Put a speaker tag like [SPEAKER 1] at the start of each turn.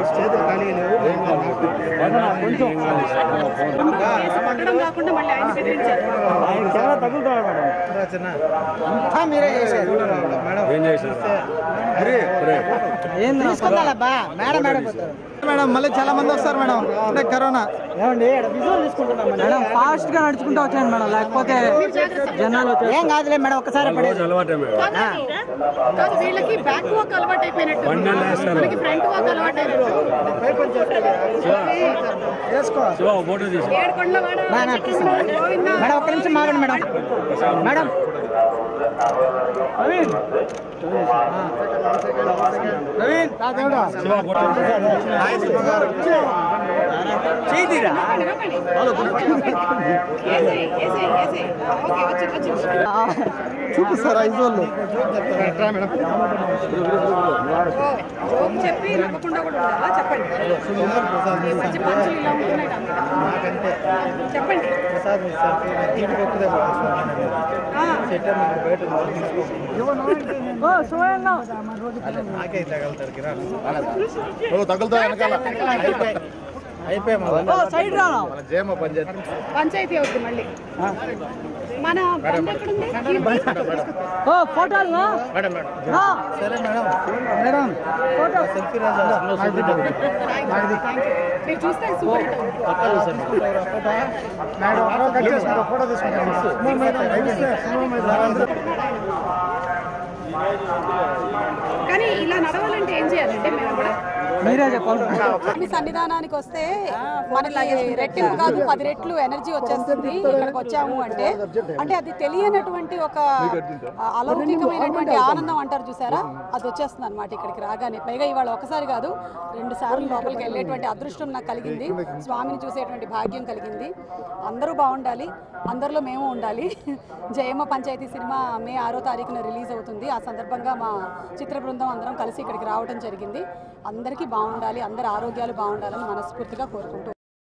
[SPEAKER 1] చేతులు ఖాళీ లేవు
[SPEAKER 2] కొంచెం
[SPEAKER 3] కేసు పట్టడం కాకుండా మళ్ళీ ఆయన బెదిరించారు
[SPEAKER 2] ఆయన కెమెరా తగులుతున్నాడు మేడం
[SPEAKER 1] రచన అంతా మీరే చేశారు మేడం
[SPEAKER 4] ఏం చేశారు
[SPEAKER 1] తీసుకుందాలబ్బా మేడం మేడం పోతారు
[SPEAKER 5] మేడం మళ్ళీ చాలా మంది వస్తారు మేడం అంటే కరోనా
[SPEAKER 2] ఏమండి విజువల్ తీసుకుంటున్నాం
[SPEAKER 5] మేడం ఫాస్ట్ గా నడుచుకుంటూ వచ్చాను మేడం లేకపోతే జనాలు
[SPEAKER 1] ఏం కాదులే మేడం ఒక్కసారి పడేది
[SPEAKER 4] రోజు అలవాటే మేడం
[SPEAKER 3] కాదు వీళ్ళకి బ్యాక్ వాక్ అలవాటు అయిపోయినట్టు
[SPEAKER 4] బండిలు వేస్తారు.
[SPEAKER 3] మనకి ఫ్రంట్ వాక్ అలవాటు అయినట్టు
[SPEAKER 1] చేసుకో
[SPEAKER 4] శివ ఒక ఫోటో తీసి
[SPEAKER 3] ఏడుకొండల వాడ
[SPEAKER 1] నా, నా, తీస్తాను.
[SPEAKER 3] గోవిందా.
[SPEAKER 1] మేడం ఒక్క నిమిషం మాగండి మేడం మేడం నవీన్ రా దేవుడా
[SPEAKER 4] శివ ఫోటో
[SPEAKER 1] చేయిరా
[SPEAKER 3] ఏసేయ్, ఏసేయ్, ఏసేయ్. ఓకే, వచ్చింది, వచ్చింది.
[SPEAKER 5] చూపిస్తారా ఐజోళ్ళు
[SPEAKER 3] ఓ, జోక్ చెప్పి నవ్వకుండా కూడా ఉండాలా చెప్పండి ఈ మధ్య పంచులు ఇలా ఉంటున్నాయి అందుకని. చెప్పండి
[SPEAKER 1] ప్రసాద్ ఇస్తారు దీనికి ఒక్కదే
[SPEAKER 3] ఆ,
[SPEAKER 1] సెటర్ మీకు బయట నాకే తగలుతారు కిరాణా
[SPEAKER 4] తగులుతా వెనకాల
[SPEAKER 1] అయిపోయి అయిపోయి
[SPEAKER 5] సైడ్ రానా
[SPEAKER 4] మన జేమ పంచాయతీ
[SPEAKER 3] పంచాయతీ అవుద్ది మళ్ళీ మన బండి ఎక్కడుంది
[SPEAKER 5] ఓ ఫోటోలు
[SPEAKER 1] మేడం మేడం సరే మేడం మేడం సెల్ఫీ రాజా
[SPEAKER 3] మీరు చూస్తే సూపర్ హిట్ అవుతుంది.
[SPEAKER 1] మేడం ఫోటో
[SPEAKER 3] కానీ ఇలా నడవాలంటే ఏం చేయాలంటే మేము కూడా
[SPEAKER 5] మీరే చెప్పండి
[SPEAKER 6] మీ సన్నిధానానికి వస్తే మనకి రెట్టింపు కాదు పది రెట్లు ఎనర్జీ వచ్చేస్తుంది ఇక్కడికి వచ్చాము అంటే అంటే అది తెలియనటువంటి ఒక ఆ, అలౌకికమైనటువంటి ఆనందం అంటారు చూసారా అది వచ్చేస్తుంది అనమాట ఇక్కడికి రాగానే పైగా ఇవాళ ఒకసారి కాదు రెండు సార్లు లోపలికి వెళ్ళేటువంటి అదృష్టం నాకు కలిగింది స్వామిని చూసేటువంటి భాగ్యం కలిగింది అందరూ బాగుండాలి అందరిలో మేము ఉండాలి జయమ్మ పంచాయతీ సినిమా మే ఆరో తారీఖున రిలీజ్ అవుతుంది ఆ సందర్భంగా మా చిత్ర బృందం అందరం కలిసి ఇక్కడికి రావడం జరిగింది అందరికీ బాగుండాలి అందరి ఆరోగ్యాలు బాగుండాలని మనస్ఫూర్తిగా కోరుకుంటూ